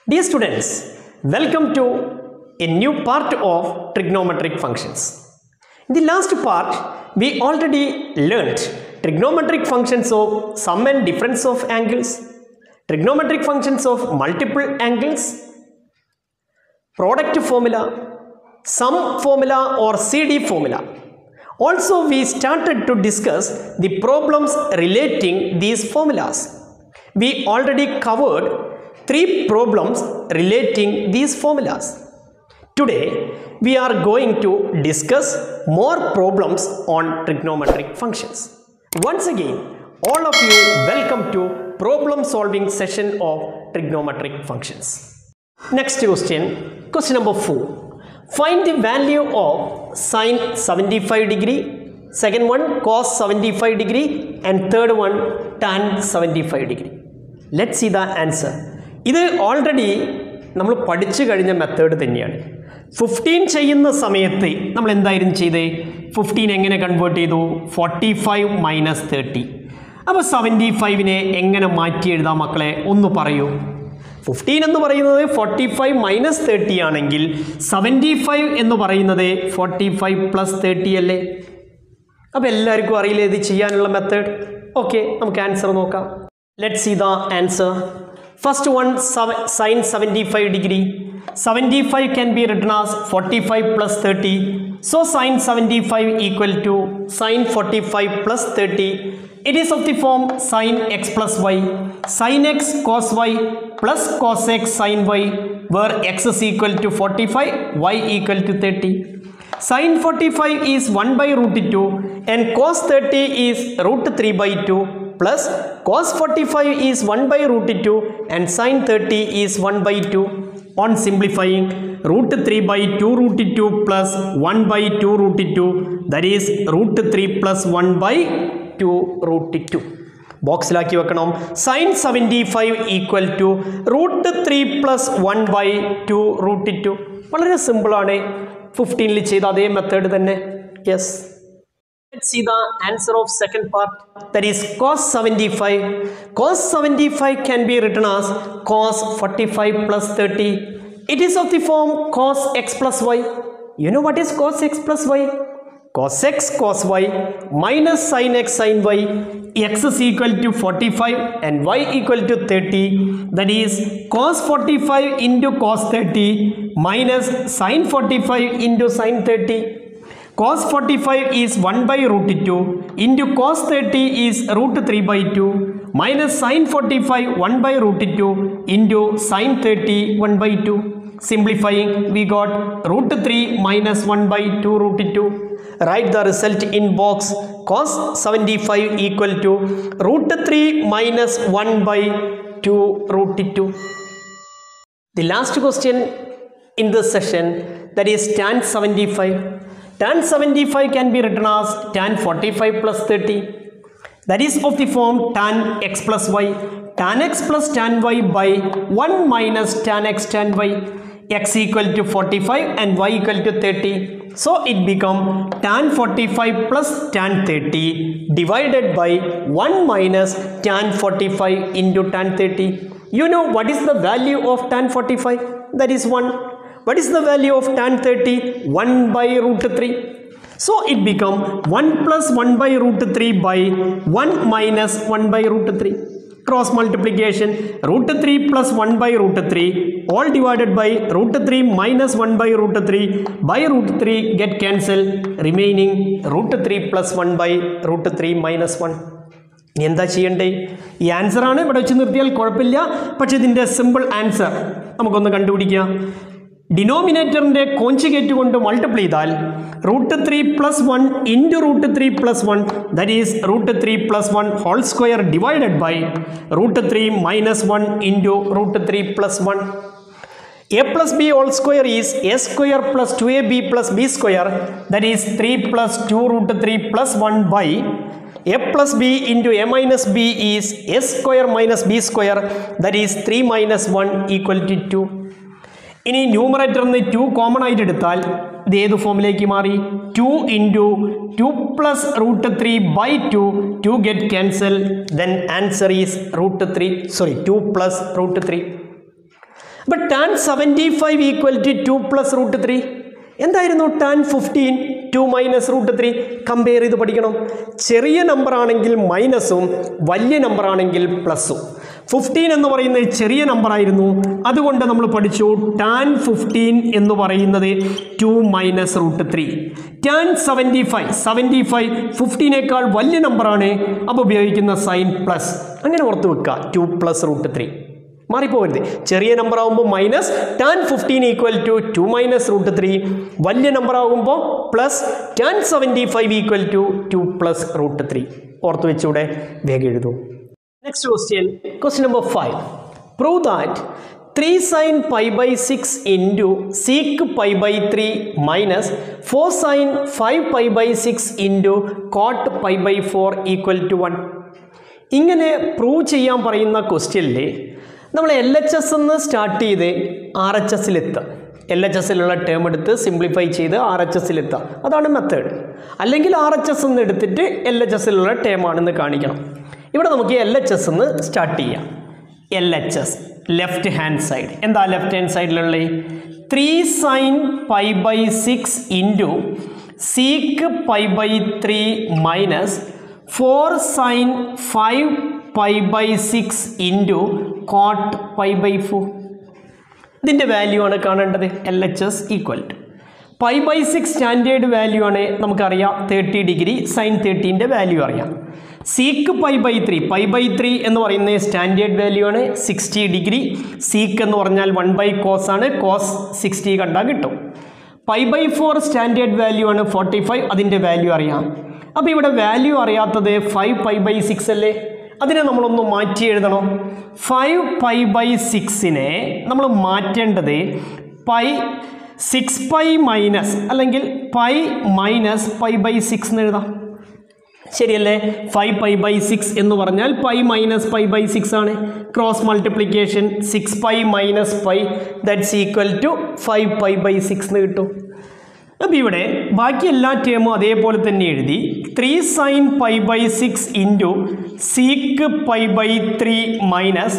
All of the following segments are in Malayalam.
Dear students, welcome to a new part of trigonometric functions. In the last part, we already learnt trigonometric functions of sum and difference of angles, trigonometric functions of multiple angles, product formula, sum formula or CD formula. Also, we started to discuss the problems relating these formulas. We already covered three problems relating these formulas. Today, we are going to discuss more problems on trigonometric functions. Once again, all of you welcome to problem solving session of trigonometric functions. Next question, question number 4. Find the value of sine 75 degree, second one cos 75 degree and third one tan 75 degree. Let's see the answer. ഇത് ഓൾറെഡി നമ്മൾ പഠിച്ചു കഴിഞ്ഞ മെത്തേഡ് തന്നെയാണ് ഫിഫ്റ്റീൻ ചെയ്യുന്ന സമയത്ത് നമ്മൾ എന്തായിരുന്നു ചെയ്തേ ഫിഫ്റ്റീൻ എങ്ങനെ കൺവേർട്ട് ചെയ്തു ഫോർട്ടി ഫൈവ് മൈനസ് തേർട്ടി അപ്പോൾ സെവൻറ്റി ഫൈവിനെ എങ്ങനെ മാറ്റി എഴുതാം മക്കളെ ഒന്ന് പറയൂ ഫിഫ്റ്റീൻ എന്ന് പറയുന്നത് ഫോർട്ടി ഫൈവ് മൈനസ് തേർട്ടി ആണെങ്കിൽ സെവൻറ്റി ഫൈവ് എന്ന് പറയുന്നത് ഫോർട്ടി ഫൈവ് പ്ലസ് തേർട്ടി അല്ലേ അപ്പോൾ എല്ലാവർക്കും അറിയില്ലേ ഇത് ചെയ്യാനുള്ള മെത്തേഡ് ഓക്കെ നമുക്ക് ആൻസർ നോക്കാം let see the answer first one sine seventy five degree seventy five can be written as forty five plus thirty so sine seventy five equal to sine forty five plus thirty it is of the form sine x plus y sine x cos y plus cos x sine y where x is equal to 45 y equal to 30 sin 45 is 1 by root 2 and cos 30 is root 3 by 2 plus cos 45 is 1 by root 2 and sin 30 is 1 by 2 on simplifying root 3 by 2 root 2 plus 1 by 2 root 2 that is root 3 plus 1 by 2 root 2 ബോക്സിലാക്കി വെക്കണം sine seventy five equal to root three plus one by two root two വളരെ സിമ്പിളാണ് ഫിഫ്റ്റീനിൽ ചെയ്ത അതേ മെത്തേഡ് തന്നെ yes Let's see the answer of second part that is cos 75 cos 75 can be written as cos 45 plus 30 it is of the form cos x plus y you know what is cos x plus y cos x cos y minus sin x sin y x is equal to 45 and y equal to 30 that is cos 45 into cos 30 minus sin 45 into sin 30 cos 45 is 1 by root 2 into cos 30 is root 3 by 2 minus sin 45 1 by root 2 into sin 30 1 by 2 simplifying we got root 3 minus 1 by 2 root 2 write the result in box cos 75 equal to root 3 minus 1 by 2 root 2 the last question in this session that is tan 75 tan 75 can be written as tan 45 plus 30 that is of the form tan x plus y tan x plus tan y by 1 minus tan x tan y x equal to 45 and y equal to 30 so it become tan 45 plus tan 30 divided by 1 minus tan 45 into tan 30 you know what is the value of tan 45 that is 1 what is the value of tan 30 1 by root 3 so it become 1 plus 1 by root 3 by 1 minus 1 by root 3 cross multiplication root 3 plus 1 by root 3 all divided by root 3 minus 1 by root 3 by root 3 get cancelled remaining root 3 plus 1 by root 3 minus 1 ഇനി എന്താ ചെയ്യണ്ടേ ഈ ആൻസർ ആണ് ഇവിടെ വെച്ച് നിർത്തിയാൽ കുഴപ്പമില്ല പക്ഷെ ഇതിൻ്റെ സിമ്പിൾ ആൻസർ നമുക്കൊന്ന് കണ്ടുപിടിക്കാം ഡിനോമിനേറ്ററിൻ്റെ കോഞ്ചുഗേറ്റ് കൊണ്ട് മൾട്ടിപ്ലൈ ചെയ്താൽ root three plus one into root three plus one that is root three plus one whole square divided by root three minus one into root three plus one a plus b whole square is a square plus 2ab plus b square that is 3 plus 2 root 3 plus 1 by a plus b into a minus b is a square minus b square that is 3 minus 1 equal to 2 ഇനി ന്യൂമറേറ്ററിൽ നിന്ന് ടു കോമൺ ആയിട്ട് എടുത്താൽ ഇത് ഏത് ഫോമിലേക്ക് മാറി two into two plus root three by two two get cancel then answer is root three sorry two plus root three അപ്പം tan seventy five equal to two plus root three എന്തായിരുന്നു tan fifteen two minus root three compare ചെയ്ത് പഠിക്കണം ചെറിയ നമ്പർ ആണെങ്കിൽ മൈനസും വലിയ നമ്പർ ആണെങ്കിൽ പ്ലസ്സും ഫിഫ്റ്റീൻ എന്ന് പറയുന്നത് ചെറിയ നമ്പർ ആയിരുന്നു അതുകൊണ്ട് നമ്മൾ പഠിച്ചു ടാൻ ഫിഫ്റ്റീൻ എന്ന് പറയുന്നത് two minus root three tan seventy five seventy five ഫിഫ്റ്റീനേക്കാൾ വലിയ നമ്പറാണ് അപ്പോൾ ഉപയോഗിക്കുന്ന സൈൻ പ്ലസ് അങ്ങനെ ഓർത്ത് വെക്കുക ടു പ്ലസ് റൂട്ട് ത്രീ മാറിപ്പോകരുത് ചെറിയ നമ്പർ ആകുമ്പോൾ minus tan fifteen equal to two minus root three വലിയ നമ്പർ ആകുമ്പോൾ plus tan seventy five equal to two plus root three ഓർത്ത് വെച്ചൂടെ വേഗം എഴുതൂ next question question number five prove that three sine pi by six into sec pi by three minus four sine five pi by six into cot pi by four equal to one ഇങ്ങനെ പ്രൂവ് ചെയ്യാൻ പറയുന്ന ക്വസ്റ്റ്യനിൽ നമ്മൾ എൽ എച്ച് എസ് എന്ന് സ്റ്റാർട്ട് ചെയ്ത് ആർ എച്ച് എസിലെത്തുക എൽ എച്ച് എസിലുള്ള ടേം എടുത്ത് സിംപ്ലിഫൈ ചെയ്ത് ആർ എച്ച് എസിലെത്തുക അതാണ് മെത്തേഡ് അല്ലെങ്കിൽ ആർ എച്ച് എസ് എന്ന് എടുത്തിട്ട് എൽ എച്ച് എസിലുള്ള ടേം ആണെന്ന് കാണിക്കണം ഇവിടെ നമുക്ക് എൽ എച്ച് എസ് എന്ന് സ്റ്റാർട്ട് ചെയ്യാം L H S left hand side എന്താ ലെഫ്റ്റ് ഹാൻഡ് സൈഡിലുള്ള three sine pi by six into sec pi by three minus four sine five pi by six into cot pi by four ഇതിൻ്റെ വാല്യൂ ആണ് കാണേണ്ടത് L H S equal to pi by six standard value ആണ് നമുക്കറിയാം തേർട്ടി ഡിഗ്രി സൈൻ തേർട്ടീൻ്റെ വാല്യൂ അറിയാം sec pi by three pi by three എന്ന് പറയുന്നത് സ്റ്റാൻഡേർഡ് വാല്യൂ ആണ് സിക്സ്റ്റി ഡിഗ്രി സീക്ക് എന്ന് പറഞ്ഞാൽ വൺ ബൈ കോസ് ആണ് കോസ് സിക്സ്റ്റി കണ്ടാൽ കിട്ടും pi by four standard value ആണ് ഫോർട്ടി ഫൈവ് അതിൻ്റെ വാല്യൂ അറിയാം അപ്പോൾ ഇവിടെ വാല്യൂ അറിയാത്തത് ഫൈവ് പൈ ബൈ സിക്സ് അല്ലേ അതിനെ നമ്മളൊന്ന് മാറ്റി എഴുതണം ഫൈവ് പൈ ബൈ സിക്സിനെ നമ്മൾ മാറ്റേണ്ടത് പൈ സിക്സ് പൈ മൈനസ് അല്ലെങ്കിൽ pi minus pi by six എന്ന് എഴുതാം ശരിയല്ലേ ഫൈവ് പൈ ബൈ സിക്സ് എന്ന് പറഞ്ഞാൽ pi minus pi by six ആണ് cross multiplication six pi minus pi that's equal to five pi by six എന്ന് കിട്ടും അപ്പോൾ ഇവിടെ ബാക്കി എല്ലാ ടേമും അതേപോലെ തന്നെ എഴുതി three sine pi by six into sec pi by three minus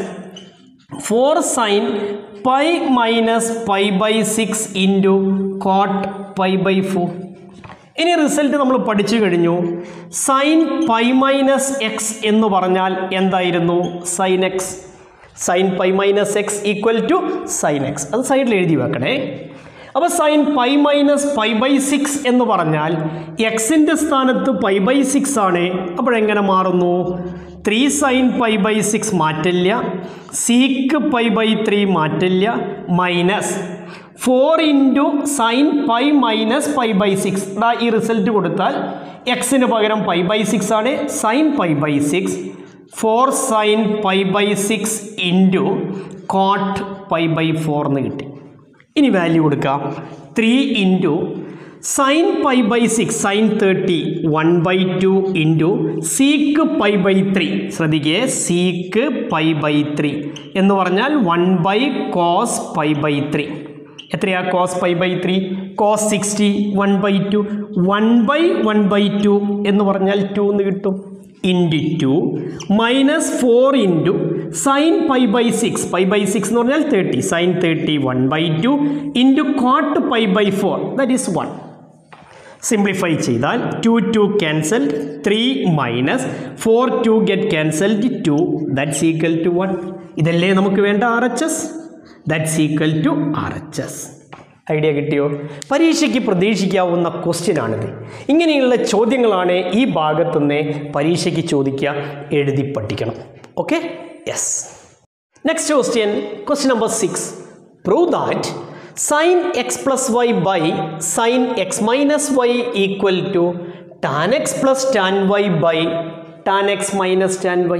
four sine pi minus pi by six into cot pi by four ഇനി റിസൾട്ട് നമ്മൾ പഠിച്ചു കഴിഞ്ഞു സൈൻ പൈ മൈനസ് എക്സ് എന്ന് പറഞ്ഞാൽ എന്തായിരുന്നു sine x sine pi minus x equal to sine x അത് സൈഡിൽ എഴുതി വെക്കണേ അപ്പോൾ sine pi minus pi by six എന്ന് പറഞ്ഞാൽ എക്സിൻ്റെ സ്ഥാനത്ത് പൈ ബൈ സിക്സ് ആണ് അപ്പോഴെങ്ങനെ മാറുന്നു three sine pi by six മാറ്റില്ല സീക്ക് പൈ ബൈ ത്രീ മാറ്റില്ല minus four into sine pi minus pi by six ഇതാ ഈ റിസൾട്ട് കൊടുത്താൽ എക്സിന് പകരം പൈ ബൈ സിക്സ് ആണ് sine pi by six four sine pi by six into cot pi by four എന്ന് കിട്ടി ഇനി വാല്യൂ കൊടുക്കാം three into sine pi by six sine thirty one by two into sec pi by three ശ്രദ്ധിക്കേ seek pi by three എന്ന് പറഞ്ഞാൽ one by cos pi by three എത്രയാ cos pi by three cos sixty one by two one by one by two എന്ന് പറഞ്ഞാൽ ടു എന്ന് കിട്ടും into two minus four into sine pi by six pi by six എന്ന് പറഞ്ഞാൽ thirty sine thirty one by two into cot pi by four that is one simplify ചെയ്താൽ two two cancelled three minus four two get cancelled two that's equal to one ഇതല്ലേ നമുക്ക് വേണ്ട R H S that's equal to R H S idea കിട്ടിയോ പരീക്ഷയ്ക്ക് പ്രതീക്ഷിക്കാവുന്ന ക്വസ്റ്റ്യൻ ആണിത് ഇങ്ങനെയുള്ള ചോദ്യങ്ങളാണ് ഈ ഭാഗത്തുനിന്ന് പരീക്ഷയ്ക്ക് ചോദിക്കുക എഴുതി പഠിക്കണം okay yes next question question number six prove that sine x plus y by sine x minus Y equal to tan x plus tan y by tan x minus tan y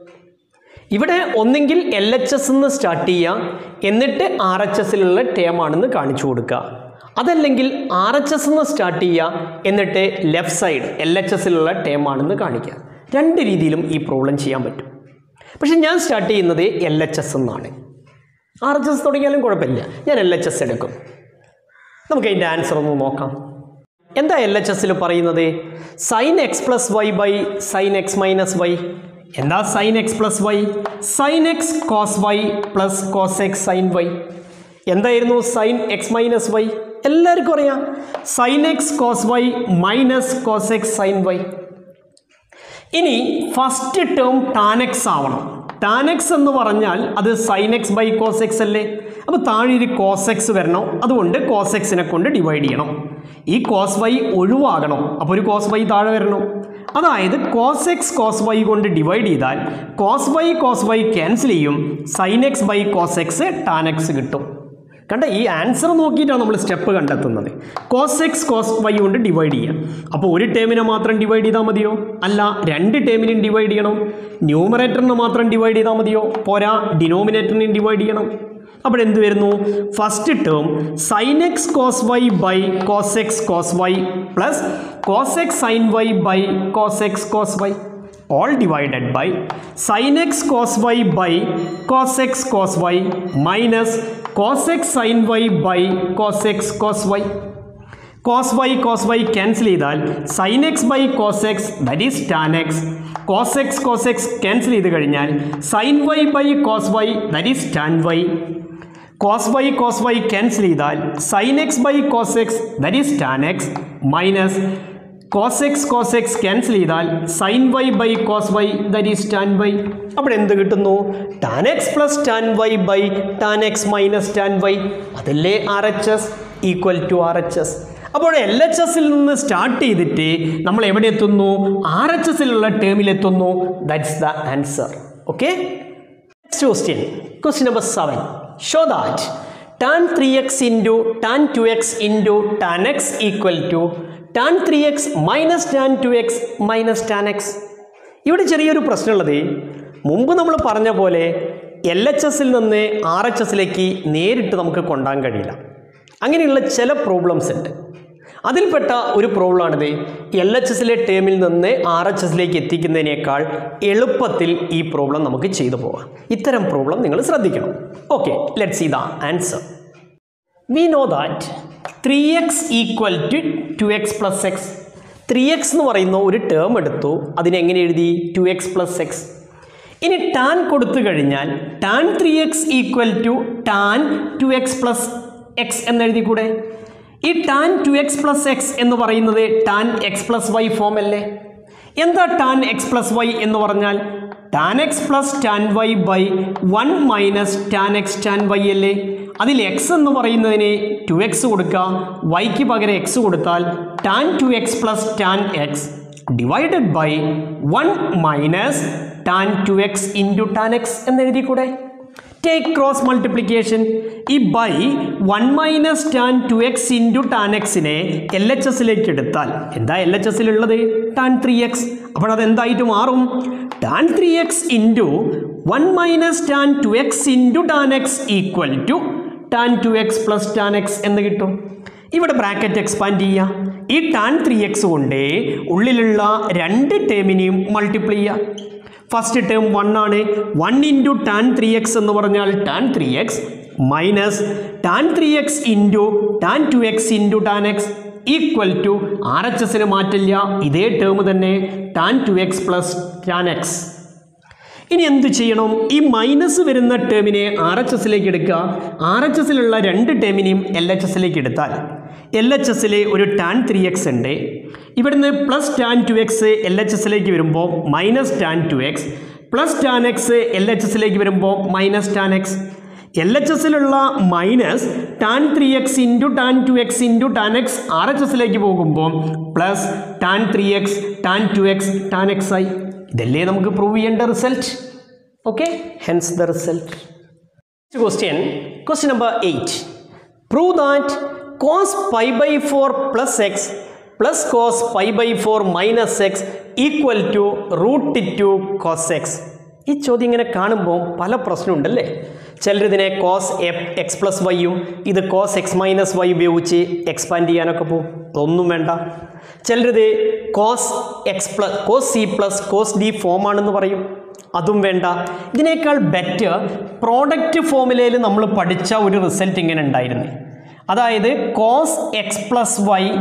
ഇവിടെ ഒന്നെങ്കിൽ എൽ എച്ച് എസ് എന്ന് സ്റ്റാർട്ട് ചെയ്യാം എന്നിട്ട് ആർ എച്ച് എസിലുള്ള ടേം ആണെന്ന് കാണിച്ചു കൊടുക്കുക അതല്ലെങ്കിൽ ആർ എച്ച് എസ് എന്ന് സ്റ്റാർട്ട് ചെയ്യുക എന്നിട്ട് ലെഫ്റ്റ് സൈഡ് എൽ എച്ച് എസിലുള്ള ടേം ആണെന്ന് കാണിക്കുക രണ്ട് രീതിയിലും ഈ പ്രോബ്ലം ചെയ്യാൻ പറ്റും പക്ഷെ ഞാൻ സ്റ്റാർട്ട് ചെയ്യുന്നത് എൽ എച്ച് എസ് എന്നാണ് ആർ എച്ച് എസ് തുടങ്ങിയാലും കുഴപ്പമില്ല ഞാൻ എൽ എച്ച് എസ് എടുക്കും നമുക്ക് അതിൻ്റെ ആൻസർ ഒന്ന് നോക്കാം എന്താ എൽ എച്ച് എസിൽ പറയുന്നത് sine x plus y by sine x minus y എന്താ sine x plus y sine x cos y plus cos x sine y എന്തായിരുന്നു സൈൻ എക്സ് മൈനസ് വൈ എല്ലാവർക്കും അറിയാം sine x cos y minus cos x sine y ഇനി ഫസ്റ്റ് ടേം ടാനെക്സ് ആവണം ടാനെക്സ് എന്ന് പറഞ്ഞാൽ അത് sine x by cos x അല്ലേ അപ്പോൾ താഴെ ഒരു കോസ് എക്സ് വരണം അതുകൊണ്ട് കോസ് എക്സിനെ കൊണ്ട് ഡിവൈഡ് ചെയ്യണം ഈ കോസ് വൈ ഒഴിവാകണം അപ്പോൾ ഒരു കോസ് വൈ താഴെ വരണം അതായത് കോസ് എക്സ് കോസ് വൈ കൊണ്ട് ഡിവൈഡ് ചെയ്താൽ cos y cos y cancel ചെയ്യും sine x by cos x tan x കിട്ടും കണ്ട ഈ ആൻസർ നോക്കിയിട്ടാണ് നമ്മൾ സ്റ്റെപ്പ് കണ്ടെത്തുന്നത് കോസ് എക്സ് കോസ് വൈ കൊണ്ട് ഡിവൈഡ് ചെയ്യാം അപ്പോൾ ഒരു ടേമിനെ മാത്രം ഡിവൈഡ് ചെയ്താൽ മതിയോ അല്ല രണ്ട് ടേമിനെയും ഡിവൈഡ് ചെയ്യണം ന്യൂമറേറ്ററിനെ മാത്രം ഡിവൈഡ് ചെയ്താൽ മതിയോ പോരാ ഡിനോമിനേറ്ററിനെയും ഡിവൈഡ് ചെയ്യണം അപ്പോൾ എന്ത് വരുന്നു first term sine x cos y by cos X cos y plus cos x sine y by cos X cos y all divided by sin x cos y by cos x cos y minus cos x sin y by cos x cos y cos y cos y cancel ചെയ്താൽ sin x by cos x that is tan x cos x cos x cancel ചെയ്ത് കഴിഞ്ഞാൽ sin y by cos y that is tan y cos y cos y cancel ചെയ്താൽ sin x by cos x that is tan x minus cos X cos x cancel ചെയ്താൽ sine y by cos y that is tan y അവിടെ എന്ത് കിട്ടുന്നു tan x plus tan y by tan x minus tan y അതല്ലേ R H S equal to R H S അപ്പോൾ എൽ എച്ച് എസിൽ നിന്ന് സ്റ്റാർട്ട് ചെയ്തിട്ട് നമ്മൾ എവിടെ എത്തുന്നു ആർ എച്ച് എസിലുള്ള ടേമിലെത്തുന്നു that's the answer okay next question question number seven show that tan three x into tan two x into tan x equal to tan three x minus tan two x minus tan x ഇവിടെ ചെറിയൊരു പ്രശ്നമുള്ളത് മുമ്പ് നമ്മൾ പറഞ്ഞ പോലെ എൽ എച്ച് എസിൽ നിന്ന് ആർ എച്ച് എസിലേക്ക് നേരിട്ട് നമുക്ക് കൊണ്ടുപോകാൻ കഴിയില്ല അങ്ങനെയുള്ള ചില പ്രോബ്ലംസ് ഉണ്ട് അതിൽപ്പെട്ട ഒരു പ്രോബ്ലമാണിത് എൽ എച്ച് എസിലെ ടേമിൽ നിന്ന് ആർ എച്ച് എസിലേക്ക് എത്തിക്കുന്നതിനേക്കാൾ എളുപ്പത്തിൽ ഈ പ്രോബ്ലം നമുക്ക് ചെയ്തു പോകാം ഇത്തരം പ്രോബ്ലം നിങ്ങൾ ശ്രദ്ധിക്കണം okay let see the answer we know that three x equal to two x plus x three x എന്ന് പറയുന്ന ഒരു ടേം എടുത്തു അതിനെങ്ങനെ എഴുതി ടു എക്സ് പ്ലസ് എക്സ് ഇനി ടാൻ കൊടുത്തു കഴിഞ്ഞാൽ tan three x equal to tan two x plus x എന്നെഴുതി കൂടെ ഈ tan two x plus x എന്ന് പറയുന്നത് tan x plus y form അല്ലേ എന്താ ടാൻ എക്സ് പ്ലസ് വൈ എന്ന് പറഞ്ഞാൽ tan x plus tan y by one minus tan x tan y അല്ലേ അതിൽ എക്സ് എന്ന് പറയുന്നതിന് ടു എക്സ് കൊടുക്കുക വൈക്ക് പകരം എക്സ് കൊടുത്താൽ tan two x plus tan x divided by one minus tan two x into tan x എന്നെഴുതി കൂടെ ടേക്ക് ക്രോസ് മൾട്ടിപ്ലിക്കേഷൻ ഈ by one minus tan two x into tan എക്സിനെ എൽ എച്ച് എസിലേക്ക് എടുത്താൽ എന്താ എൽ എച്ച് എസിലുള്ളത് ടാൻ ത്രീ എക്സ് അപ്പോൾ അത് എന്തായിട്ട് മാറും tan three x into one minus tan two x into tan x equal to tan two x plus tan X എന്ന് കിട്ടും ഇവിടെ ബ്രാക്കറ്റ് എക്സ്പാൻഡ് ചെയ്യുക ഈ ടാൻ ത്രീ എക്സ് കൊണ്ട് ഉള്ളിലുള്ള രണ്ട് ടേമിനെയും മൾട്ടിപ്ലൈ ചെയ്യുക ഫസ്റ്റ് ടേം വൺ ആണ് one into tan three x എന്ന് പറഞ്ഞാൽ tan three x minus tan three x into tan two x into tan x equal to R H എസിന് മാറ്റില്ല ഇതേ ടേം തന്നെ tan two x plus tan x ഇനി എന്ത് ചെയ്യണം ഈ മൈനസ് വരുന്ന ടേമിനെ ആർ എച്ച് എസിലേക്ക് എടുക്കുക ആർ എച്ച് എസിലുള്ള രണ്ട് ടേമിനെയും എൽ എച്ച് എസിലേക്ക് എടുത്താൽ എൽ എച്ച് എസിൽ ഒരു ടാൻ ത്രീ എക്സ് ഉണ്ട് ഇവിടുന്ന് plus tan two x L H എസിലേക്ക് വരുമ്പോൾ minus tan two x plus tan x L H എസിലേക്ക് വരുമ്പോൾ minus tan x L H എസിലുള്ള minus tan three x into tan two x into tan x R H എസിലേക്ക് പോകുമ്പോൾ plus tan three x tan two x tan x ആയി ഇതല്ലേ നമുക്ക് പ്രൂവ് ചെയ്യേണ്ട result okay hence the result question question number eight prove that cos pi by four plus x plus cos pi by four minus x equal to root two cos x ഈ ചോദ്യം ഇങ്ങനെ കാണുമ്പോൾ പല പ്രശ്നമുണ്ടല്ലേ ചിലരിതിനെ കോസ് എക്സ് പ്ലസ് വൈയും ഇത് കോസ് എക്സ് മൈനസ് വൈ ഉപയോഗിച്ച് എക്സ്പാൻഡ് ചെയ്യാനൊക്കെ പോകും അതൊന്നും വേണ്ട ചിലരിത് cos X plus cos C plus cos D ഫോമാണെന്ന് പറയും അതും വേണ്ട ഇതിനേക്കാൾ ബെറ്റർ പ്രോഡക്റ്റ് ഫോമുലയിൽ നമ്മൾ പഠിച്ച ഒരു റിസൾട്ട് ഇങ്ങനെ ഉണ്ടായിരുന്നു അതായത് cos X plus Y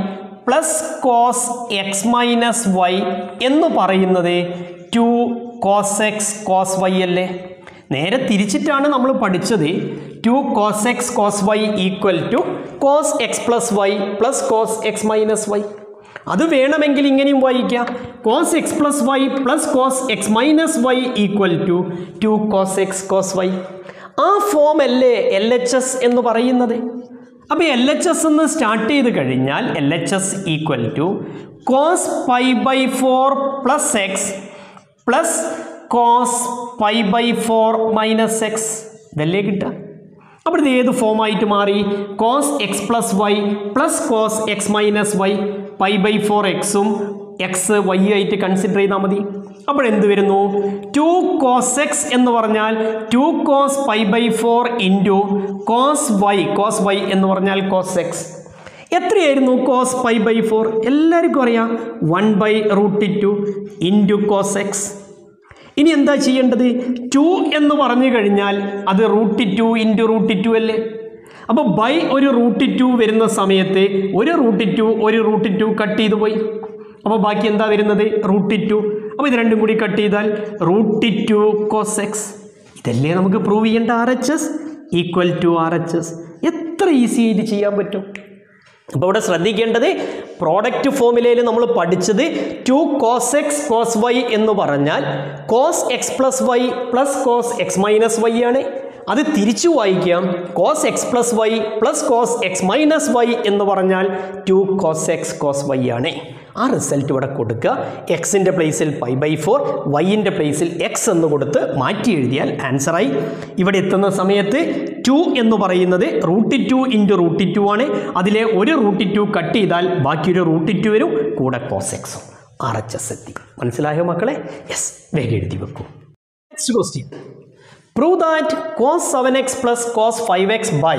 plus cos X minus Y എന്ന് പറയുന്നത് two cos X cos Y അല്ലേ നേരെ തിരിച്ചിട്ടാണ് നമ്മൾ പഠിച്ചത് two cos X cos Y equal to cos X plus Y plus cos X minus Y അത് വേണമെങ്കിൽ ഇങ്ങനെയും വായിക്കാം cos X plus Y plus cos X minus Y equal to two cos X cos Y ആ ഫോം അല്ലേ എൽ എച്ച് എസ് എന്ന് പറയുന്നത് അപ്പോൾ എൽ എച്ച് എസ് എന്ന് സ്റ്റാർട്ട് ചെയ്ത് കഴിഞ്ഞാൽ L H S equal to cos pi by four plus x plus cos pi by four minus x ഇതല്ലേ കിട്ടുക അപ്പോൾ ഇത് ഏത് ഫോമായിട്ട് മാറി cos X plus Y plus cos X minus y pi by four എക്സും എക്സ് വൈ ആയിട്ട് കൺസിഡർ ചെയ്താൽ മതി അപ്പോൾ എന്ത് വരുന്നു ടു കോസ് എക്സ് എന്ന് പറഞ്ഞാൽ two cos pi by four into cos y cos y എന്ന് പറഞ്ഞാൽ കോസ് എക്സ് എത്രയായിരുന്നു കോസ് പൈ ബൈ ഫോർ എല്ലാവർക്കും അറിയാം one by root two into cos x ഇനി എന്താ ചെയ്യേണ്ടത് ടു എന്ന് പറഞ്ഞു കഴിഞ്ഞാൽ അത് root two into root two അല്ലേ അപ്പോൾ ബൈ ഒരു റൂട്ട് ടു വരുന്ന സമയത്ത് ഒരു റൂട്ട് ടു ഒരു റൂട്ട് ടു കട്ട് ചെയ്ത് പോയി അപ്പോൾ ബാക്കി എന്താ വരുന്നത് റൂട്ട് ടു അപ്പോൾ ഇത് രണ്ടും കൂടി കട്ട് ചെയ്താൽ റൂട്ട് ടു കോസ് എക്സ് ഇതല്ലേ നമുക്ക് പ്രൂവ് ചെയ്യേണ്ട R H S equal to R H S എത്ര ഈസി ആയിട്ട് ചെയ്യാൻ പറ്റും അപ്പോൾ ഇവിടെ ശ്രദ്ധിക്കേണ്ടത് പ്രോഡക്റ്റ് ഫോമിലയിൽ നമ്മൾ പഠിച്ചത് two cos X cos y എന്ന് പറഞ്ഞാൽ cos X plus Y plus cos X minus y ആണ് അത് തിരിച്ചു വായിക്കാം cos X plus Y plus cos X minus Y എന്ന് പറഞ്ഞാൽ two cos X cos y ആണ് ആ റിസൾട്ട് ഇവിടെ കൊടുക്കുക എക്സിൻ്റെ പ്ലേസിൽ പൈ ബൈ ഫോർ വൈൻ്റെ പ്ലേസിൽ എക്സ് എന്ന് കൊടുത്ത് മാറ്റി എഴുതിയാൽ ആൻസറായി ഇവിടെ എത്തുന്ന സമയത്ത് ടു എന്ന് പറയുന്നത് root two into root two ആണ് അതിലെ ഒരു റൂട്ട് ടു കട്ട് ചെയ്താൽ ബാക്കിയൊരു റൂട്ട് ടു വരും കൂടെ കോസ് എക്സും ആർ എച്ച് എസ് എത്തി മനസ്സിലായോ മക്കളെ യെസ് വേഗം എഴുതി വെക്കൂ next question prove that cos seven x plus cos five x by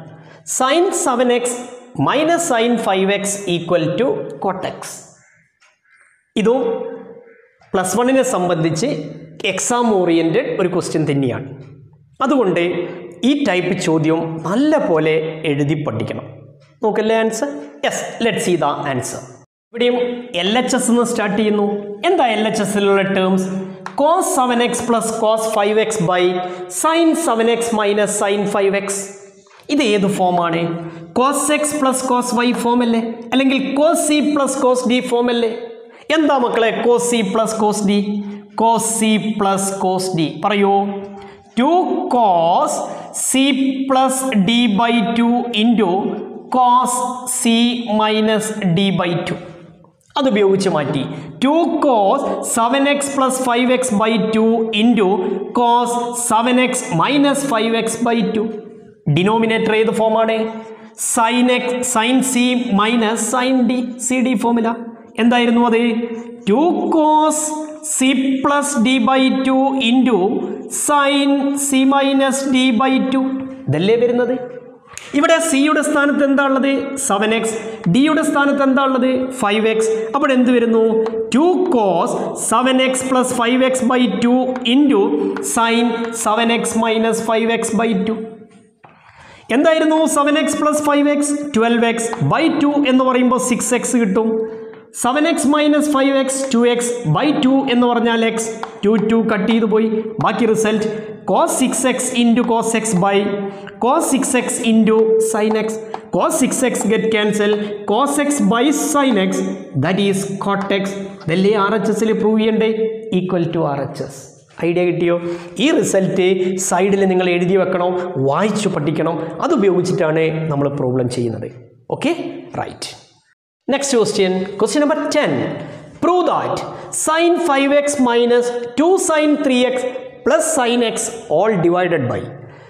sine seven x minus sine five x equal to cot x ഇതും പ്ലസ് വണ്ണിനെ സംബന്ധിച്ച് എക്സാം ഓറിയൻറ്റഡ് ഒരു ക്വസ്റ്റ്യൻ തന്നെയാണ് അതുകൊണ്ട് ഈ ടൈപ്പ് ചോദ്യം നല്ല പോലെ എഴുതി പഠിക്കണം നോക്കല്ലേ answer yes let see the answer ഇവിടെയും എൽ എച്ച് എസ് എന്ന് സ്റ്റാർട്ട് ചെയ്യുന്നു എന്താ എൽ എച്ച് എസിലുള്ള terms cos seven x plus cos five x by sine seven x minus sine five x ഇത് ഏത് ഫോമാണ് cos X plus cos y form അല്ലേ അല്ലെങ്കിൽ cos C plus cos D form അല്ലേ എന്താ മക്കളെ cos C plus cos D cos C plus cos D പറയൂ two cos C plus D by two into cos C minus D by two അത് ഉപയോഗിച്ച് മാറ്റി two cos seven x plus five x by two into cos seven x minus five x by two denominator ഏത് ഫോമാണ് sine x sine C minus sine D C D ഫോമില എന്തായിരുന്നു അത് two cos C plus D by two into sine C minus D by two ഇതല്ലേ വരുന്നത് ഇവിടെ സിയുടെ സ്ഥാനത്ത് എന്താ ഉള്ളത് സെവൻ എക്സ് ഡിയുടെ സ്ഥാനത്ത് എന്താ ഉള്ളത് ഫൈവ് എക്സ് അപ്പോൾ എന്ത് വരുന്നു two cos seven x plus five x by two into sine seven x minus five x by two എന്തായിരുന്നു seven x plus five x twelve x by two എന്ന് പറയുമ്പോൾ സിക്സ് എക്സ് കിട്ടും seven x minus five x two x by two എന്ന് പറഞ്ഞാൽ എക്സ് ടു ടു കട്ട് ചെയ്ത് പോയി ബാക്കി result cos six x into cos x by cos six x into sine x cos six x get cancel cos x by sine x that is cot x ഇതല്ലേ ആർ എച്ച് എസിൽ പ്രൂവ് ചെയ്യണ്ടേ equal to R H S idea കിട്ടിയോ ഈ റിസൾട്ട് സൈഡിൽ നിങ്ങൾ എഴുതി വെക്കണം വായിച്ചു പഠിക്കണം അതുപയോഗിച്ചിട്ടാണ് നമ്മൾ പ്രോബ്ലം ചെയ്യുന്നത് okay right next question question number ten prove that sine five x minus two sine three x plus sine x all divided by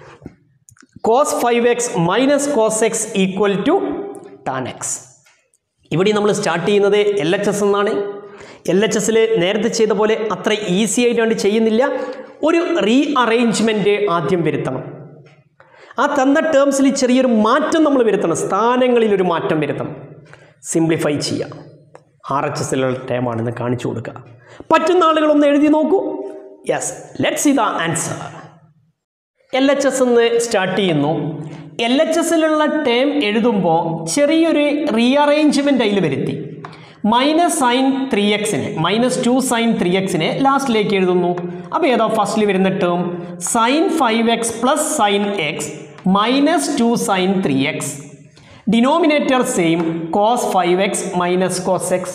cos five x minus cos x equal to tan x ഇവിടെ നമ്മൾ സ്റ്റാർട്ട് ചെയ്യുന്നത് എൽ എച്ച് എസ് എന്നാണ് എൽ എച്ച് എസിൽ നേരത്തെ ചെയ്ത പോലെ അത്ര ഈസി ആയിട്ടാണ് ചെയ്യുന്നില്ല ഒരു റീ അറേഞ്ച്മെൻറ്റ് ആദ്യം വരുത്തണം ആ തന്ന ടേംസിൽ ചെറിയൊരു മാറ്റം നമ്മൾ വരുത്തണം സ്ഥാനങ്ങളിൽ ഒരു മാറ്റം വരുത്തണം സിംപ്ലിഫൈ ചെയ്യാം ആർ എച്ച് എസിലുള്ള ടേമാണെന്ന് കാണിച്ചു കൊടുക്കുക പറ്റുന്ന ആളുകളൊന്ന് എഴുതി നോക്കൂ yes let see the answer L H S എന്ന് സ്റ്റാർട്ട് ചെയ്യുന്നു എൽ എച്ച് എസിലുള്ള ടേം എഴുതുമ്പോൾ ചെറിയൊരു റീഅറേഞ്ച്മെൻ്റ് അതിൽ വരുത്തി മൈനസ് സൈൻ ത്രീ എക്സിനെ മൈനസ് ടു സൈൻ ത്രീ എക്സിനെ ലാസ്റ്റിലേക്ക് എഴുതുന്നു അപ്പോൾ ഏതാ ഫസ്റ്റിൽ വരുന്ന term sine five x plus sine x minus two sine three x denominator same cos five x minus cos x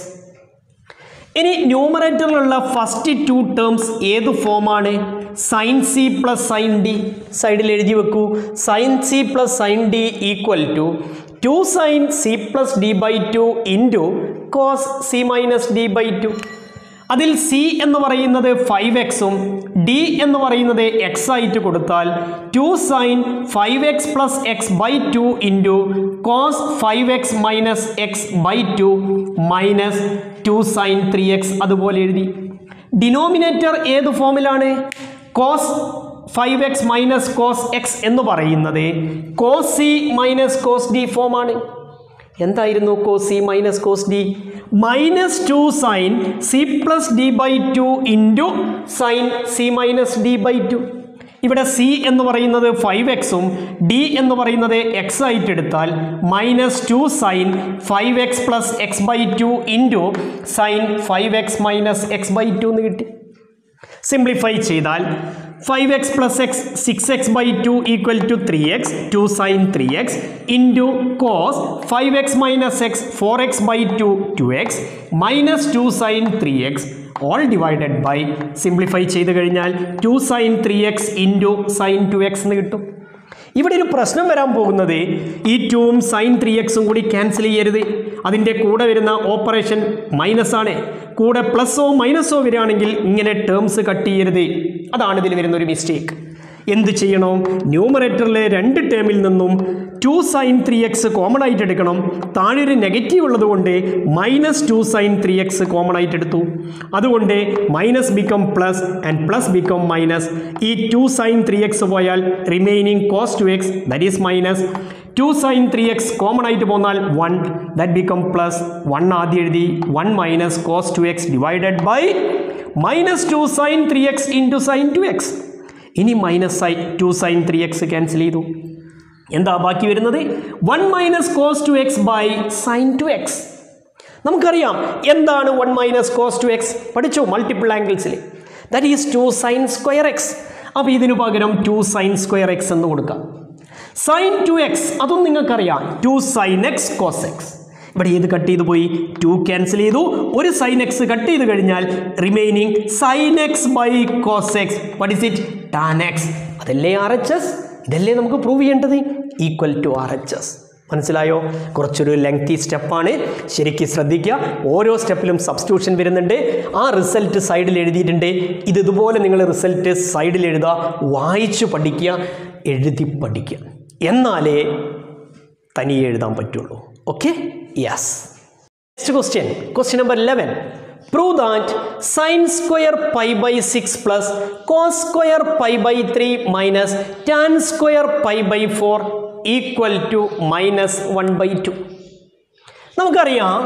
ഇനി ന്യൂമറേറ്ററിലുള്ള ഫസ്റ്റ് ടു ടേംസ് ഏത് ഫോമാണ് sine C plus sine D സൈഡിൽ എഴുതി വെക്കൂ sine C plus sine D equal to two sine C plus D by two into cos C minus D by two അതിൽ സി എന്ന് പറയുന്നത് ഫൈവ് എക്സും ഡി എന്ന് പറയുന്നത് എക്സ് ആയിട്ട് കൊടുത്താൽ two sine five x plus x by two into cos five x minus x by two minus two sine three x അതുപോലെ എഴുതി ഡിനോമിനേറ്റർ ഏത് ഫോമിലാണ് cos five x minus cos x എന്ന് പറയുന്നത് cos C minus cos D ഫോമാണ് എന്തായിരുന്നു cos C minus cos D minus two sine C plus D by two into sine C minus D by two ഇവിടെ സി എന്ന് പറയുന്നത് ഫൈവ് എക്സും ഡി എന്ന് പറയുന്നത് എക്സ് ആയിട്ട് എടുത്താൽ minus two sine five x plus x by two into sine five x minus x by two എന്ന് കിട്ടി സിംപ്ലിഫൈ ചെയ്താൽ five x plus x six x by two equal to three x two sine three x into cos five x minus x four x by two two x minus two sine three x all divided by simplify ചെയ്ത് കഴിഞ്ഞാൽ two sine three x into sine two x എന്ന് കിട്ടും ഇവിടെ ഒരു പ്രശ്നം വരാൻ പോകുന്നത് ഈ ടൂവും സൈൻ ത്രീ എക്സും കൂടി ക്യാൻസൽ ചെയ്യരുത് അതിൻ്റെ കൂടെ വരുന്ന ഓപ്പറേഷൻ മൈനസ് ആണ് കൂടെ പ്ലസ്സോ മൈനസോ വരികയാണെങ്കിൽ ഇങ്ങനെ ടേംസ് കട്ട് ചെയ്യരുത് അതാണ് ഇതിൽ വരുന്ന ഒരു മിസ്റ്റേക്ക് എന്ത് ചെയ്യണം ന്യൂമറേറ്ററിലെ രണ്ട് ടേമിൽ നിന്നും two sine three x common ആയിട്ട് എടുക്കണം താഴെ ഒരു നെഗറ്റീവ് ഉള്ളതുകൊണ്ട് minus two sine three x common ആയിട്ട് എടുത്തു അതുകൊണ്ട് minus become plus and plus become minus ഈ ടു സൈൻ ത്രീ എക്സ് പോയാൽ remaining cos two x that is minus two sine three x common ആയിട്ട് പോന്നാൽ one that become plus one ആദ്യം എഴുതി one minus cos two x divided by minus two sine three x into sine two x ഇനി minus sine two sine three x cancel ചെയ്തു എന്താ ബാക്കി വരുന്നത് one minus cos two x by sine two x നമുക്കറിയാം എന്താണ് one minus cos two x പഠിച്ചു മൾട്ടിപ്പിൾ ആംഗിൾസിൽ that is two sine square x അപ്പോൾ ഇതിനു പകരം ടു സൈൻ സ്ക്വയർ എക്സ് എന്ന് കൊടുക്കാം സൈൻ ടു എക്സ് അതും നിങ്ങൾക്കറിയാം two sine x cos x ഇവിടെ ഏത് കട്ട് ചെയ്ത് പോയി ടു ക്യാൻസൽ ചെയ്തു ഒരു സൈൻ എക്സ് കട്ട് ചെയ്ത് കഴിഞ്ഞാൽ remaining sine x by cos x what is it tan x അതല്ലേ ആർ എച്ച് എസ് ഇതല്ലേ നമുക്ക് പ്രൂവ് ചെയ്യേണ്ടത് equal to R H S മനസ്സിലായോ കുറച്ചൊരു ലെങ്തി സ്റ്റെപ്പാണ് ശരിക്കും ശ്രദ്ധിക്കുക ഓരോ സ്റ്റെപ്പിലും സബ്സ്റ്റിറ്റ്യൂഷൻ വരുന്നുണ്ട് ആ റിസൾട്ട് സൈഡിൽ എഴുതിയിട്ടുണ്ട് ഇത് ഇതുപോലെ നിങ്ങൾ റിസൾട്ട് സൈഡിൽ എഴുതുക വായിച്ചു പഠിക്കുക എഴുതി പഠിക്കുക എന്നാലേ തനിയെ എഴുതാൻ പറ്റുള്ളൂ okay yes next question question number eleven prove that sine square pi by six plus cos square pi by three minus tan square pi by four equal to minus one by two നമുക്കറിയാം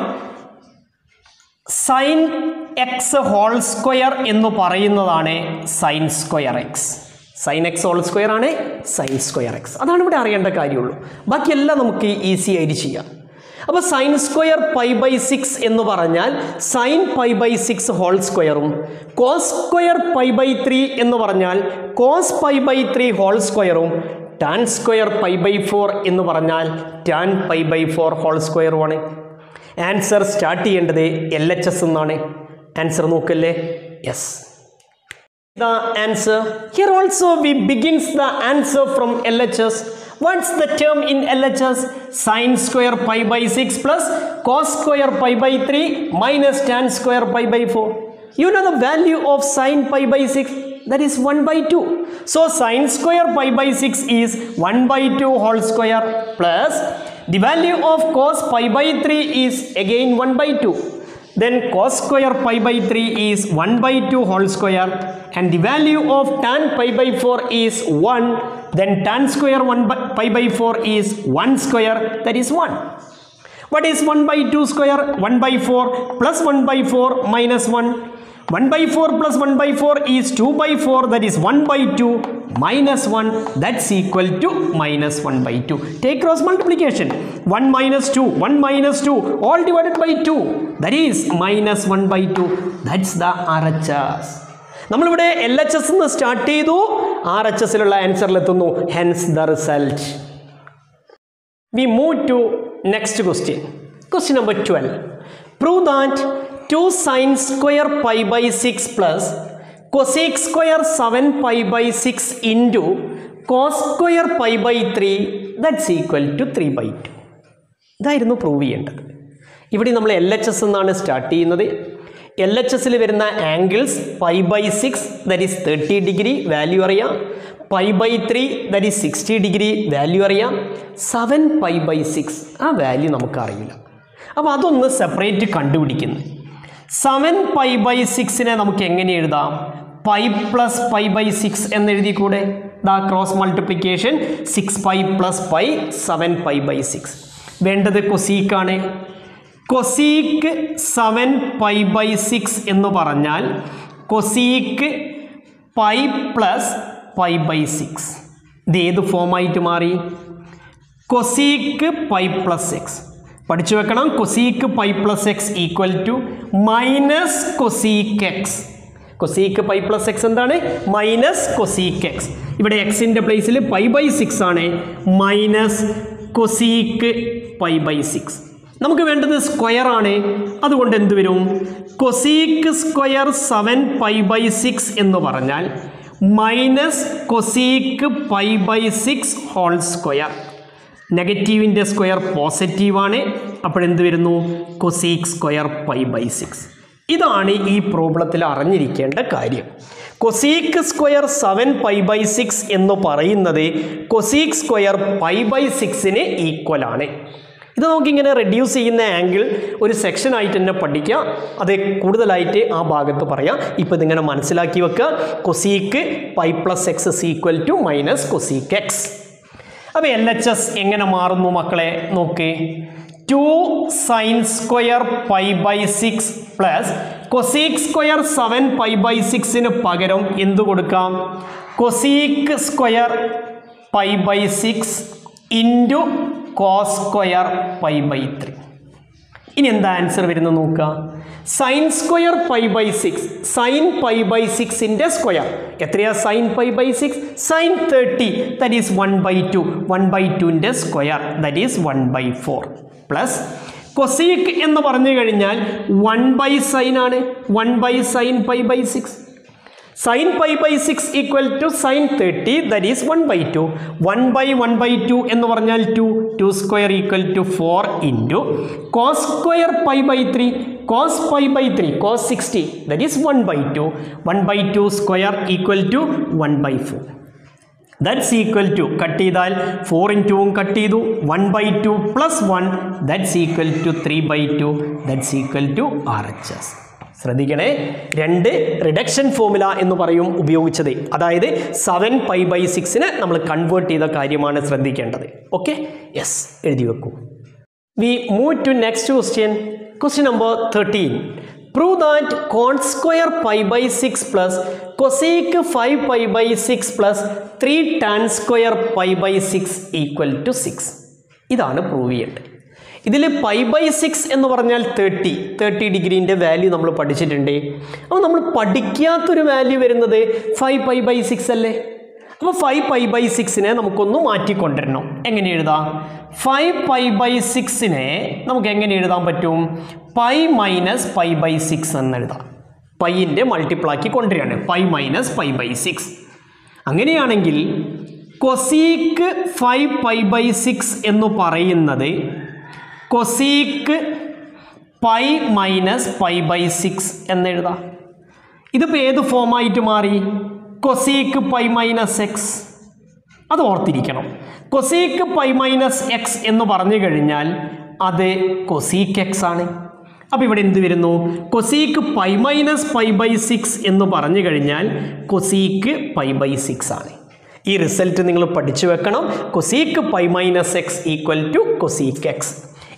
സൈൻ എക്സ് ഹോൾ സ്ക്വയർ എന്ന് പറയുന്നതാണ് sine square x sine x whole square ആണ് സൈൻ സ്ക്വയർ എക്സ് അതാണ് ഇവിടെ അറിയേണ്ട കാര്യമുള്ളൂ ബാക്കിയെല്ലാം നമുക്ക് ഈസി ആയിട്ട് ചെയ്യാം അപ്പോൾ sine square pi by six എന്ന് പറഞ്ഞാൽ sine pi by six whole സ്ക്വയറും cos square pi by three എന്ന് പറഞ്ഞാൽ cos pi by three whole സ്ക്വയറും tan square pi by four എന്ന് പറഞ്ഞാൽ tan pi by four whole സ്ക്വയറുമാണ് ആൻസർ സ്റ്റാർട്ട് ചെയ്യേണ്ടത് എൽ എച്ച് എസ് എന്നാണ് ആൻസർ നോക്കല്ലേ yes the answer. Here also we begins the answer from LHS. What's the term in LHS? Sine square pi by 6 plus cos square pi by 3 minus tan square pi by 4. You know the value of sine pi by 6? That is 1 by 2. So sine square pi by 6 is 1 by 2 whole square plus the value of cos pi by 3 is again 1 by 2 then cos square pi by 3 is 1 by 2 whole square and the value of tan pi by 4 is 1 then tan square 1 by, pi by 4 is 1 square that is 1 what is 1 by 2 square 1 by 4 plus 1 by 4 minus 1 1 by 4 plus 1 by 4 is 2 by 4 that is 1 by 2 minus 1 that's equal to minus 1 by 2 take cross multiplication 1 minus 2 1 minus 2 all divided by 2 that is minus 1 by 2 that's the RHS നമ്മളിവിടെ എൽ എച്ച് എസ് നിന്ന് സ്റ്റാർട്ട് ചെയ്തു ആർ എച്ച് എസിലുള്ള ആൻസറിലെത്തുന്നു hence the result We move to next question. Question number 12. Prove that 2 sine square pi by 6 plus cosec square 7 pi by 6 into cos square pi by 3 that's equal to 3 by 2. ഇതായിരുന്നു പ്രൂവ് ചെയ്യേണ്ടത് ഇവിടെ നമ്മൾ എൽ എച്ച് എസ് എന്നാണ് സ്റ്റാർട്ട് ചെയ്യുന്നത് എൽ എച്ച് എസിൽ വരുന്ന angles pi by six that is thirty degree value അറിയാം pi by three that is sixty degree value അറിയാം സെവൻ പൈ ബൈ സിക്സ് ആ വാല്യൂ നമുക്കറിയില്ല അപ്പോൾ അതൊന്ന് സെപ്പറേറ്റ് കണ്ടുപിടിക്കുന്നു സെവൻ പൈ ബൈ സിക്സിനെ നമുക്ക് എങ്ങനെ എഴുതാം pi plus pi by six എന്ന് എഴുതിക്കൂടെ ദാ cross multiplication six pi plus pi seven pi by six വേണ്ടത് കൊസീക്കാണ് cosec seven pi by six എന്ന് പറഞ്ഞാൽ cosec pi plus pi by six ഇത് ഏത് ഫോമായിട്ട് മാറി കൊസീക്ക് പൈ പ്ലസ് എക്സ് പഠിച്ചു വെക്കണം cosec pi plus x equal to minus cosec x cosec pi plus x എന്താണ് മൈനസ് കൊസീക്ക് എക്സ് ഇവിടെ എക്സിൻ്റെ പ്ലേസിൽ പൈ ബൈ സിക്സ് ആണ് minus cosec pi by six നമുക്ക് വേണ്ടത് സ്ക്വയർ ആണ് അതുകൊണ്ട് എന്ത് വരും cosec square seven pi by six എന്ന് പറഞ്ഞാൽ minus cosec pi by six whole square നെഗറ്റീവിൻ്റെ സ്ക്വയർ പോസിറ്റീവാണ് അപ്പോഴെന്ത് വരുന്നു cosec square pi by six ഇതാണ് ഈ പ്രോബ്ലത്തിൽ അറിഞ്ഞിരിക്കേണ്ട കാര്യം cosec square seven pi by six എന്ന് പറയുന്നത് കൊസീക്ക് സ്ക്വയർ പൈ ബൈ സിക്സിന് ഈക്വൽ ആണ് ഇത് നമുക്കിങ്ങനെ റെഡ്യൂസ് ചെയ്യുന്ന ആംഗിൾ ഒരു സെക്ഷൻ ആയിട്ട് തന്നെ പഠിക്കാം അത് കൂടുതലായിട്ട് ആ ഭാഗത്ത് പറയാം ഇപ്പോൾ ഇതിങ്ങനെ മനസ്സിലാക്കി വെക്കുക cosec pi plus x is equal to minus cosec x അപ്പോൾ എൽ എച്ച് എസ് എങ്ങനെ മാറുന്നു മക്കളെ നോക്ക് two sine square pi by six plus cosec square seven pi by സിക്സിന് പകരം എന്ത് കൊടുക്കാം cosec square pi by six into cos square pi by three ഇനി എന്താ ആൻസർ വരുന്നത് നോക്കുക sine square pi by six sine pi by സിക്സിൻ്റെ സ്ക്വയർ എത്രയാ sine pi by six sine thirty that is one by two one by ടുവിൻ്റെ square that is one by four plus cosec എന്ന് പറഞ്ഞു കഴിഞ്ഞാൽ വൺ ബൈ സൈൻ ആണ് one by sine pi by six sine pi by six equal to sine thirty that is one by two one by one by two എന്ന് പറഞ്ഞാൽ two two square equal to four into cos square pi by three cos pi by three cos sixty that is one by two one by two square equal to one by four that's equal to cut ചെയ്താൽ ഫോർ ഇൻറ്റുവും കട്ട് ചെയ്തു one by two plus one that's equal to three by two that's equal to R H S ശ്രദ്ധിക്കണേ രണ്ട് റിഡക്ഷൻ ഫോമുല എന്ന് പറയും ഉപയോഗിച്ചത് അതായത് സെവൻ പൈ ബൈ സിക്സിന് നമ്മൾ കൺവേർട്ട് ചെയ്ത കാര്യമാണ് ശ്രദ്ധിക്കേണ്ടത് ഓക്കെ യെസ് എഴുതി വെക്കൂ we move to next question question number thirteen prove that cot square pi by six plus cosec five pi by six plus three tan square pi by six equal to six ഇതാണ് പ്രൂവ് ചെയ്യേണ്ടത് ഇതിൽ പൈ ബൈ സിക്സ് എന്ന് പറഞ്ഞാൽ തേർട്ടി തേർട്ടി ഡിഗ്രീൻ്റെ വാല്യൂ നമ്മൾ പഠിച്ചിട്ടുണ്ട് അപ്പോൾ നമ്മൾ പഠിക്കാത്തൊരു വാല്യൂ വരുന്നത് ഫൈവ് പൈ ബൈ സിക്സ് അല്ലേ അപ്പോൾ ഫൈവ് പൈ ബൈ സിക്സിനെ നമുക്കൊന്ന് മാറ്റിക്കൊണ്ടിരണം എങ്ങനെ എഴുതാം ഫൈവ് പൈ ബൈ സിക്സിനെ നമുക്ക് എങ്ങനെ എഴുതാൻ പറ്റും pi minus pi by six എന്ന് എഴുതാം പൈൻ്റെ മൾട്ടിപ്പിളാക്കി കൊണ്ടുവരികയാണ് pi minus pi by six അങ്ങനെയാണെങ്കിൽ cosec five pi by six എന്ന് പറയുന്നത് cosec pi minus pi by six എന്നെഴുതാം ഇതിപ്പോൾ ഏത് ഫോമായിട്ട് മാറി കൊസീക്ക് പൈ മൈനസ് എക്സ് അത് ഓർത്തിരിക്കണം കൊസീക്ക് പൈ മൈനസ് എക്സ് എന്ന് പറഞ്ഞു കഴിഞ്ഞാൽ അത് കൊസീക്ക് എക്സ് ആണ് അപ്പോൾ ഇവിടെ എന്ത് വരുന്നു cosec pi minus pi by six എന്ന് പറഞ്ഞു കഴിഞ്ഞാൽ കൊസീക്ക് പൈ ബൈ സിക്സ് ആണ് ഈ റിസൾട്ട് നിങ്ങൾ പഠിച്ചു വെക്കണം cosec pi minus x equal to cosec x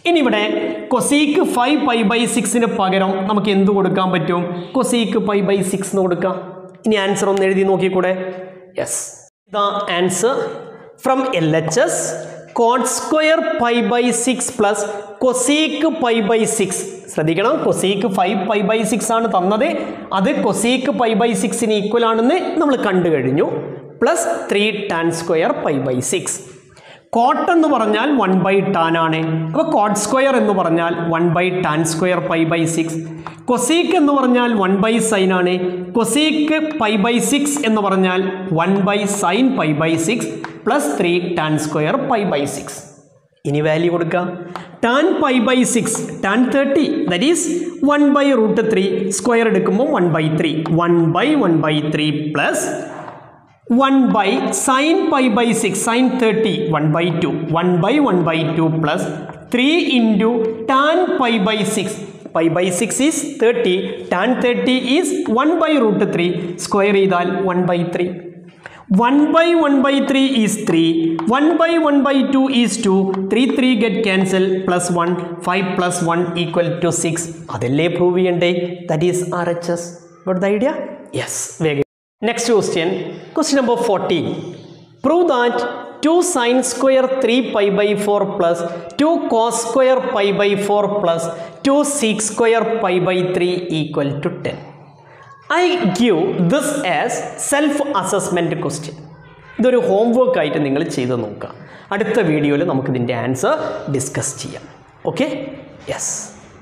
ഇനി ഇവിടെ കൊസീക്ക് ഫൈവ് പൈ ബൈ സിക്സിന് പകരം നമുക്ക് എന്ത് കൊടുക്കാൻ പറ്റും കൊസീക്ക് പൈ ബൈ സിക്സ് എന്ന് കൊടുക്കാം ഇനി ആൻസർ ഒന്ന് എഴുതി നോക്കിക്കൂടെ yes the answer from L H S cot square pi by six plus cosec pi by six ശ്രദ്ധിക്കണം cosec five pi by six ആണ് തന്നത് അത് കൊസീക്ക് പൈ ബൈ സിക്സിന് ഈക്വൽ ആണെന്ന് നമ്മൾ കണ്ടു കഴിഞ്ഞു plus three tan square pi by six cot എന്ന് പറഞ്ഞാൽ വൺ ബൈ ടാൻ ആണ് അപ്പോൾ കോട്ട് സ്ക്വയർ എന്ന് പറഞ്ഞാൽ one by tan square pi by six cosec എന്ന് പറഞ്ഞാൽ വൺ ബൈ സൈൻ ആണ് കൊസീക്ക് പൈ ബൈ സിക്സ് എന്ന് പറഞ്ഞാൽ one by sine pi by six plus three tan square pi by six ഇനി വാല്യൂ കൊടുക്കാം tan pi by six tan thirty that is one by root three square എടുക്കുമ്പോൾ one by three one by one by three plus one by sine pi by six sine thirty one by two one by one by two plus three into tan pi by six pi by six is thirty tan thirty is one by root three square ചെയ്താൽ one by three one by one by three is three one by one by two is two three three get cancel plus one five plus one equal to six അതല്ലേ പ്രൂവ് ചെയ്യണ്ടേ that is R H S got the idea yes വേഗം next question question number fourteen prove that two sine square three pi by four plus two cos square pi by four plus two sec square pi by three equal to ten I give this as self assessment question ഇതൊരു ഹോംവർക്ക് ആയിട്ട് നിങ്ങൾ ചെയ്ത് നോക്കുക അടുത്ത വീഡിയോയിൽ നമുക്ക് ഇതിൻ്റെ ആൻസർ ഡിസ്കസ് ചെയ്യാം okay yes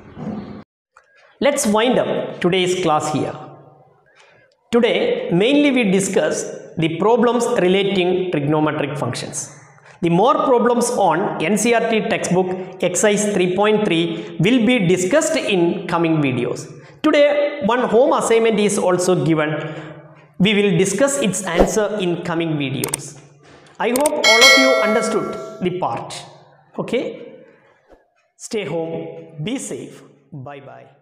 let's wind up today's class here Today, mainly we discuss the problems relating trigonometric functions. The more problems on NCRT textbook exercise 3.3 will be discussed in coming videos. Today, one home assignment is also given. We will discuss its answer in coming videos. I hope all of you understood the part. Okay? Stay home, be safe. Bye bye.